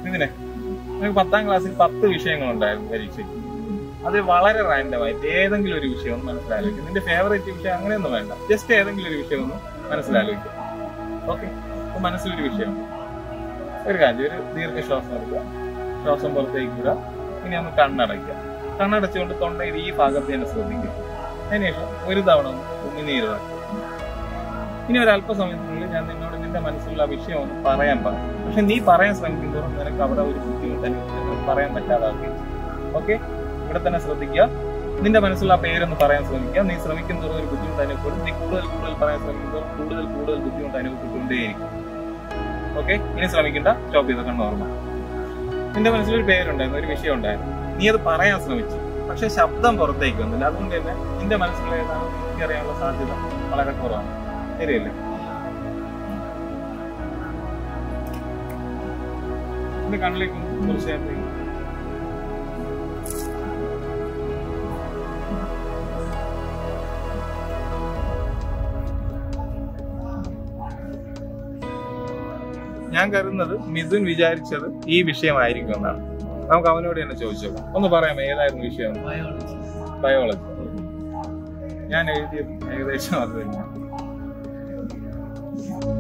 ഇതിനെ നിങ്ങൾക്ക് പത്താം ക്ലാസ്സിൽ പത്ത് വിഷയങ്ങളുണ്ടായിരുന്നു പരീക്ഷയ്ക്ക് അത് വളരെ റാൻഡമായിട്ട് ഏതെങ്കിലും ഒരു വിഷയം ഒന്ന് മനസ്സിലാലോചിക്കും നിന്റെ ഫേവറേറ്റ് വിഷയം അങ്ങനെയൊന്നും വേണ്ട ജസ്റ്റ് ഏതെങ്കിലും ഒരു വിഷയം ഒന്ന് മനസ്സിലാലോചിക്കും ഓക്കെ അപ്പൊ മനസ്സിലൊരു വിഷയം ഒരു കാര്യം ഒരു ദീർഘശ്വാസം എടുക്കുക ശ്വാസം പുറത്തേക്ക് വിടുക ഇനി ഒന്ന് കണ്ണടയ്ക്കുക കണ്ണടച്ചുകൊണ്ട് തൊണ്ടയിൽ ഈ ഭാഗത്ത് തന്നെ ശ്രദ്ധിക്കുക അതിനുശേഷം ഒരു തവണ ഒന്ന് ഉമിനീരിറക്കുക ഇനി ഒരു അല്പസമയത്തിനുള്ളിൽ ഞാൻ നിന്നോട് നിന്റെ മനസ്സിലുള്ള ആ വിഷയം ഒന്ന് പറയാൻ പറയും പക്ഷെ നീ പറയാൻ ശ്രമിക്കുമ്പോഴും നിനക്ക് അവിടെ ഒരു ബുദ്ധിമുട്ട് അനുഭവിക്കുന്നത് പറയാൻ പറ്റാതാവുകയും ഓക്കെ ഇവിടെ തന്നെ ശ്രദ്ധിക്കുക നിന്റെ മനസ്സിലുള്ള ആ പേരൊന്ന് പറയാൻ ശ്രമിക്കുക നീ ശ്രമിക്കും തോറും ഒരു ബുദ്ധിമുട്ട് അനുഭവപ്പെടും നീ കൂടുതൽ കൂടുതൽ പറയാൻ ശ്രമിക്കുമ്പോൾ കൂടുതൽ കൂടുതൽ ബുദ്ധിമുട്ട് അനുഭവപ്പെട്ടുകൊണ്ടേയിരിക്കും ഓക്കെ ഇനി ശ്രമിക്കണ്ട സ്റ്റോപ്പ് ചെയ്ത കണ്ണ് ഓർമ്മ നിന്റെ മനസ്സിലൊരു പേരുണ്ടായിരുന്നു ഒരു വിഷയം ഉണ്ടായിരുന്നു നീ അത് പറയാൻ ശ്രമിച്ചു പക്ഷെ ശബ്ദം പുറത്തേക്ക് വന്നില്ല അതുകൊണ്ട് തന്നെ നിന്റെ മനസ്സിലുള്ള ഏതാണ് എനിക്ക് അറിയാനുള്ള സാധ്യത വളരെ കുറവാണ് ശരിയല്ലേ എന്റെ കണ്ണിലേക്ക് ഒന്ന് കുറച്ച് നേരത്തേക്ക് ഞാൻ കരുതുന്നത് മിഥുൻ വിചാരിച്ചത് ഈ വിഷയമായിരിക്കും എന്നാണ് നമുക്ക് അവനോട് തന്നെ ചോദിച്ചോ ഒന്ന് പറയാമോ ഏതായിരുന്നു വിഷയം ബയോളജി ഞാൻ എഴുതിയത് ഏകദേശം അത് തന്നെയാണ്